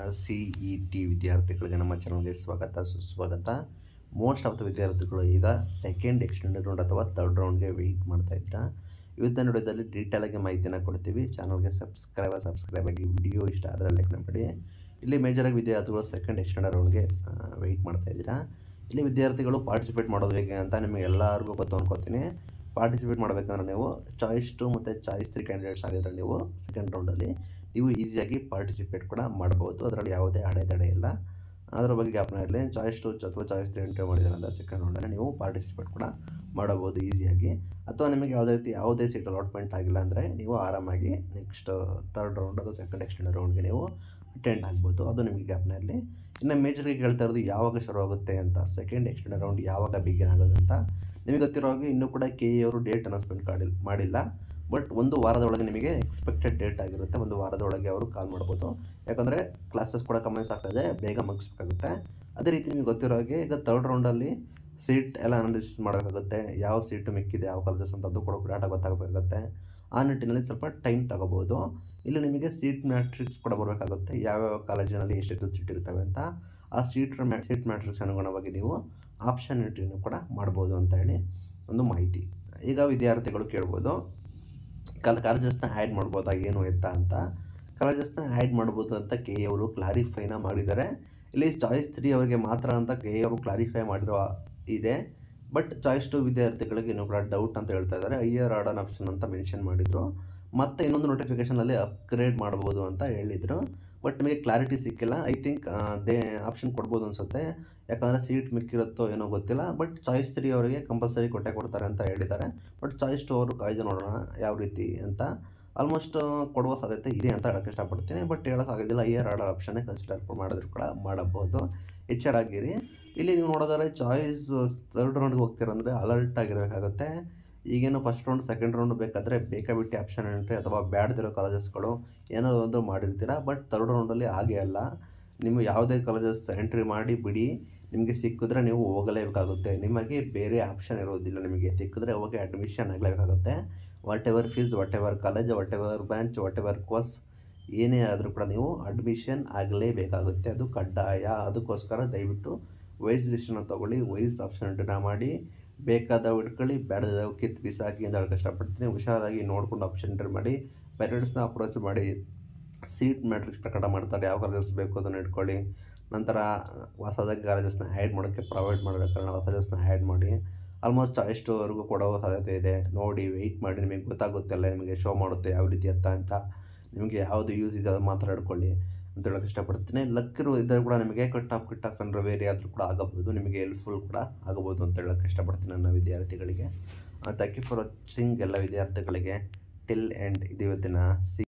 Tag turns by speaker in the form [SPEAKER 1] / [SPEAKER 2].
[SPEAKER 1] C E T ವಿದ್ಯಾರ್ಥಿಗಳಿಗೆ ನಮ್ಮ ಚಾನಲ್ಗೆ ಸ್ವಾಗತ ಸುಸ್ವಾಗತ ಮೋಸ್ಟ್ ಆಫ್ ದ ವಿದ್ಯಾರ್ಥಿಗಳು ಈಗ ಸೆಕೆಂಡ್ ಎಕ್ಸ್ಟೆಂಡೆಡ್ ರೌಂಡ್ ಅಥವಾ ತರ್ಡ್ ರೌಂಡ್ಗೆ ವೆಯ್ಟ್ ಮಾಡ್ತಾ ಇದ್ದೀರಾ ಇವತ್ತಿನ ವಿಡಿಯೋದಲ್ಲಿ ಡೀಟೇಲಾಗಿ ಮಾಹಿತಿನ ಕೊಡ್ತೀವಿ ಚಾನಲ್ಗೆ ಸಬ್ಸ್ಕ್ರೈಬ್ ಸಬ್ಸ್ಕ್ರೈಬ್ ಆಗಿ ವಿಡಿಯೋ ಇಷ್ಟ ಆದರೆ ಲೈಕ್ ಮಾಡಿ ಇಲ್ಲಿ ಮೇಜರಾಗಿ ವಿದ್ಯಾರ್ಥಿಗಳು ಸೆಕೆಂಡ್ ಎಕ್ಸ್ಟೆಂಡೆಡ್ ರೌಂಡ್ಗೆ ವೆಯ್ಟ್ ಮಾಡ್ತಾ ಇದ್ದೀರಾ ಇಲ್ಲಿ ವಿದ್ಯಾರ್ಥಿಗಳು ಪಾರ್ಟಿಸಿಪೇಟ್ ಮಾಡೋದು ಹೇಗೆ ಅಂತ ನಿಮಗೆ ಎಲ್ಲರಿಗೂ ಗೊತ್ತು ಅನ್ಕೋತೀನಿ ಪಾರ್ಟಿಸಿಪೇಟ್ ಮಾಡಬೇಕಂದ್ರೆ ನೀವು ಚಾಯ್ಸ್ ಟು ಮತ್ತು ಚಾಯ್ಸ್ ತ್ರೀ ಕ್ಯಾಂಡಿಡೇಟ್ಸ್ ಆಗಿದ್ರೆ ನೀವು ಸೆಕೆಂಡ್ ರೌಂಡಲ್ಲಿ ನೀವು ಈಸಿಯಾಗಿ ಪಾರ್ಟಿಸಿಪೇಟ್ ಕೂಡ ಮಾಡ್ಬೋದು ಅದರಲ್ಲಿ ಯಾವುದೇ ಅಡೆತಡೆ ಇಲ್ಲ ಅದರ ಬಗ್ಗೆ ಜ್ಞಾಪನ ಇರಲಿ ಚಾಯ್ಸ್ ಟು ಅಥವಾ ಚಾಯ್ಸ್ ತ್ರೀ ಎಂಟ್ರಿ ಮಾಡಿದ್ರೆ ಅಂದರೆ ಸೆಕೆಂಡ್ ರೌಂಡಲ್ಲಿ ನೀವು ಪಾರ್ಟಿಸಿಪೇಟ್ ಕೂಡ ಮಾಡಬಹುದು ಈಸಿಯಾಗಿ ಅಥವಾ ನಿಮಗೆ ಯಾವುದೇ ರೀತಿ ಯಾವುದೇ ಸೀಟ್ ಅಲಾಟ್ಮೆಂಟ್ ಆಗಿಲ್ಲ ಅಂದರೆ ನೀವು ಆರಾಮಾಗಿ ನೆಕ್ಸ್ಟ್ ತರ್ಡ್ ರೌಂಡ್ ಅಥವಾ ಸೆಕೆಂಡ್ ಎಕ್ಸ್ಟೆಂಡ್ ರೌಂಡ್ಗೆ ನೀವು ಅಟೆಂಡ್ ಆಗ್ಬೋದು ಅದು ನಿಮಗೆ ಜ್ಞಾಪನ ಇರಲಿ ಇನ್ನು ಮೇಜರ್ಗೆ ಕೇಳ್ತಾ ಇರೋದು ಯಾವಾಗ ಶುರು ಆಗುತ್ತೆ ಅಂತ ಸೆಕೆಂಡ್ ಎಕ್ಸ್ಟೆಂಡ್ ರೌಂಡ್ ಯಾವಾಗ ಬಿಗಿನ್ ಆಗೋದು ಅಂತ ನಿಮಗೆ ಗೊತ್ತಿರೋ ಹಾಗೆ ಇನ್ನೂ ಕೂಡ ಕೆ ಇ ಅವರು ಡೇಟ್ ಅನೌನ್ಸ್ಮೆಂಟ್ ಮಾಡಿಲ್ಲ ಮಾಡಿಲ್ಲ ಬಟ್ ಒಂದು ವಾರದೊಳಗೆ ನಿಮಗೆ ಎಕ್ಸ್ಪೆಕ್ಟೆಡ್ ಡೇಟ್ ಆಗಿರುತ್ತೆ ಒಂದು ವಾರದೊಳಗೆ ಅವರು ಕಾಲ್ ಮಾಡ್ಬೋದು ಯಾಕಂದರೆ ಕ್ಲಾಸಸ್ ಕೂಡ ಕಮೆಂಟ್ಸ್ ಆಗ್ತಾಯಿದೆ ಬೇಗ ಮುಗಿಸ್ಬೇಕಾಗುತ್ತೆ ಅದೇ ರೀತಿ ನಿಮಗೆ ಗೊತ್ತಿರೋ ಹಾಗೆ ಈಗ ತರ್ಡ್ ರೌಂಡಲ್ಲಿ ಸೀಟ್ ಎಲ್ಲ ಅನಾಲಿಸಿಸ್ ಮಾಡಬೇಕಾಗುತ್ತೆ ಯಾವ ಸೀಟು ಮಿಕ್ಕಿದೆ ಯಾವ ಕಾಲೇಜಸ್ ಅಂತ ಅದು ಕೂಡ ಡಾಟಾ ಗೊತ್ತಾಗಬೇಕಾಗುತ್ತೆ ಆ ನಿಟ್ಟಿನಲ್ಲಿ ಸ್ವಲ್ಪ ಟೈಮ್ ತಗೋಬೋದು ಇಲ್ಲಿ ನಿಮಗೆ ಸೀಟ್ ಮ್ಯಾಟ್ರಿಕ್ಸ್ ಕೂಡ ಬರಬೇಕಾಗುತ್ತೆ ಯಾವ್ಯಾವ ಕಾಲೇಜಿನಲ್ಲಿ ಎಷ್ಟೆಷ್ಟು ಸೀಟ್ ಇರ್ತವೆ ಅಂತ ಆ ಸೀಟ್ ಮ್ಯಾ ಸೀಟ್ ಮ್ಯಾಟ್ರಿಕ್ಸ್ ಅನುಗುಣವಾಗಿ ನೀವು ಆಪ್ಷನ್ ಎಂಟ್ರಿನೂ ಕೂಡ ಮಾಡ್ಬೋದು ಅಂತ ಹೇಳಿ ಒಂದು ಮಾಹಿತಿ ಈಗ ವಿದ್ಯಾರ್ಥಿಗಳು ಕೇಳ್ಬೋದು ಕಲ್ ಕಾಲೇಜಸ್ನ ಆ್ಯಡ್ ಮಾಡ್ಬೋದಾ ಏನು ಎತ್ತ ಅಂತ ಕಾಲೇಜಸ್ನ ಆ್ಯಡ್ ಮಾಡ್ಬೋದು ಅಂತ ಕೆ ಎ ಅವರು ಕ್ಲಾರಿಫೈನ ಮಾಡಿದ್ದಾರೆ ಇಲ್ಲಿ ಚಾಯ್ಸ್ ತ್ರೀ ಅವರಿಗೆ ಮಾತ್ರ ಅಂತ ಕೆ ಎ ಅವರು ಕ್ಲಾರಿಫೈ ಮಾಡಿರೋ ಇದೆ ಬಟ್ ಚಾಯ್ಸ್ ಟು ವಿದ್ಯಾರ್ಥಿಗಳಿಗೆ ಇನ್ನೂ ಕೂಡ ಡೌಟ್ ಅಂತ ಹೇಳ್ತಾ ಇದ್ದಾರೆ ಐಯರ್ ಆರ್ಡರ್ ಆಪ್ಷನ್ ಅಂತ ಮೆನ್ಷನ್ ಮಾಡಿದರು ಮತ್ತು ಇನ್ನೊಂದು ನೋಟಿಫಿಕೇಷನಲ್ಲಿ ಅಪ್ಗ್ರೇಡ್ ಮಾಡ್ಬೋದು ಅಂತ ಹೇಳಿದರು ಬಟ್ ನಿಮಗೆ ಕ್ಲಾರಿಟಿ ಸಿಕ್ಕಿಲ್ಲ ಐ ಥಿಂಕ್ ದೇ ಆಪ್ಷನ್ ಕೊಡ್ಬೋದು ಅನಿಸುತ್ತೆ ಯಾಕಂದರೆ ಸೀಟ್ ಮಿಕ್ಕಿರುತ್ತೋ ಏನೋ ಗೊತ್ತಿಲ್ಲ ಬಟ್ ಚಾಯ್ಸ್ ತ್ರೀ ಅವರಿಗೆ ಕಂಪಲ್ಸರಿ ಕೊಟ್ಟೆ ಕೊಡ್ತಾರೆ ಅಂತ ಹೇಳಿದ್ದಾರೆ ಬಟ್ ಚಾಯ್ಸ್ ಟು ಅವರು ಕಾಯ್ದು ನೋಡೋಣ ಯಾವ ರೀತಿ ಅಂತ ಆಲ್ಮೋಸ್ಟ್ ಕೊಡುವ ಸಾಧ್ಯತೆ ಇದೆ ಅಂತ ಹೇಳೋಕ್ಕೆ ಇಷ್ಟಪಡ್ತೀನಿ ಬಟ್ ಹೇಳೋಕ್ಕಾಗೋದಿಲ್ಲ ಇಯರ್ ಆರ್ಡರ್ ಆಪ್ಷನ್ನೇ ಕನ್ಸಿಡರ್ ಮಾಡಿದ್ರು ಕೂಡ ಮಾಡಬಹುದು ಎಚ್ಚರಾಗಿರಿ ಇಲ್ಲಿ ನೀವು ನೋಡೋದಾದ್ರೆ ಚಾಯ್ಸ್ ತರ್ಡ್ ರೌಂಡ್ಗೆ ಹೋಗ್ತೀರಂದರೆ ಅಲರ್ಟ್ ಆಗಿರಬೇಕಾಗುತ್ತೆ ಈಗೇನು ಫಸ್ಟ್ ರೌಂಡ್ ಸೆಕೆಂಡ್ ರೌಂಡ್ ಬೇಕಾದರೆ ಬೇಕಾಬಿಟ್ಟು ಆಪ್ಷನ್ ಎಂಟ್ರಿ ಅಥವಾ ಬ್ಯಾಡ್ದಿರೋ ಕಾಲೇಜಸ್ಗಳು ಏನೋ ಒಂದು ಮಾಡಿರ್ತೀರ ಬಟ್ ತರ್ಡ್ ರೌಂಡಲ್ಲಿ ಹಾಗೆ ಅಲ್ಲ ನೀವು ಯಾವುದೇ ಕಾಲೇಜಸ್ ಎಂಟ್ರಿ ಮಾಡಿ ಬಿಡಿ ನಿಮಗೆ ಸಿಕ್ಕಿದ್ರೆ ನೀವು ಹೋಗಲೇಬೇಕಾಗುತ್ತೆ ನಿಮಗೆ ಬೇರೆ ಆಪ್ಷನ್ ಇರೋದಿಲ್ಲ ನಿಮಗೆ ಸಿಕ್ಕಿದ್ರೆ ಹೋಗಿ ಅಡ್ಮಿಷನ್ ಆಗಲೇಬೇಕಾಗುತ್ತೆ whatever fees whatever college whatever branch whatever course ಏನೇ ಆದರೂ ಕೂಡ ನೀವು ಅಡ್ಮಿಷನ್ ಆಗಲೇಬೇಕಾಗುತ್ತೆ ಅದು ಕಡ್ಡಾಯ ಅದಕ್ಕೋಸ್ಕರ ದಯವಿಟ್ಟು ವೈಸ್ ಲಿಸ್ಟನ್ನು ತೊಗೊಳ್ಳಿ ವೈಸ್ ಆಪ್ಷನ್ ಎಂಟ್ರಿನ ಮಾಡಿ ಬೇಕಾದವು ಇಟ್ಕೊಳ್ಳಿ ಬೇಡದವು ಕಿತ್ತು ಬಿಸಾಕಿ ಅಂತ ಹೇಳಕ್ಕೆ ಇಷ್ಟಪಡ್ತೀನಿ ಹುಷಾರಾಗಿ ನೋಡ್ಕೊಂಡು ಆಪ್ಷನ್ ಎಂಟ್ರಿ ಮಾಡಿ ಪೇರೆಂಟ್ಸ್ನ ಅಪ್ರೋಚ್ ಮಾಡಿ ಸೀಟ್ ಮ್ಯಾಟ್ರಿಕ್ಸ್ ಪ್ರಕಟ ಮಾಡ್ತಾರೆ ಯಾವ ಕಾಲೇಜಸ್ ಬೇಕು ಅದನ್ನು ಇಟ್ಕೊಳ್ಳಿ ನಂತರ ಹೊಸದಾಗಿ ಕಾಲೇಜಸ್ನ ಆ್ಯಡ್ ಮಾಡೋಕ್ಕೆ ಪ್ರೊವೈಡ್ ಮಾಡೋ ಕಾರಣ ಹೊಸ ಕಾಲೇಜಸ್ನ ಆ್ಯಡ್ ಮಾಡಿ ಆಲ್ಮೋಸ್ಟ್ ಎಷ್ಟುವರೆಗೂ ಕೊಡೋ ಸಾಧ್ಯತೆ ಇದೆ ನೋಡಿ ವೆಯ್ಟ್ ಮಾಡಿ ನಿಮಗೆ ಗೊತ್ತಾಗುತ್ತೆ ಎಲ್ಲ ನಿಮಗೆ ಶೋ ಮಾಡುತ್ತೆ ಯಾವ ರೀತಿ ಎತ್ತ ಅಂತ ನಿಮಗೆ ಯಾವುದು ಯೂಸ್ ಇದೆ ಅದು ಮಾತ್ರ ಹಿಡ್ಕೊಳ್ಳಿ ಅಂತ ಹೇಳೋಕ್ಕೆ ಇಷ್ಟಪಡ್ತೀನಿ ಲಕ್ಕಿರು ಇದ್ದರೆ ಕೂಡ ನಿಮಗೆ ಕಟ್ ಆಫ್ ಕಟ್ ಆಫ್ ಅಂದರೆ ವೇರಿ ಆದರೂ ಕೂಡ ಆಗಬಹುದು ನಿಮಗೆ ಹೆಲ್ಪ್ಫುಲ್ ಕೂಡ ಆಗಬಹುದು ಅಂತ ಹೇಳೋಕ್ಕೆ ಇಷ್ಟಪಡ್ತೀನಿ ನನ್ನ ವಿದ್ಯಾರ್ಥಿಗಳಿಗೆ ಥ್ಯಾಂಕ್ ಯು ಫಾರ್ ವಾಚಿಂಗ್ ಎಲ್ಲ ವಿದ್ಯಾರ್ಥಿಗಳಿಗೆ ಟಿಲ್ ಎಂಡ್ ಇದು ಇವತ್ತಿನ ಸಿ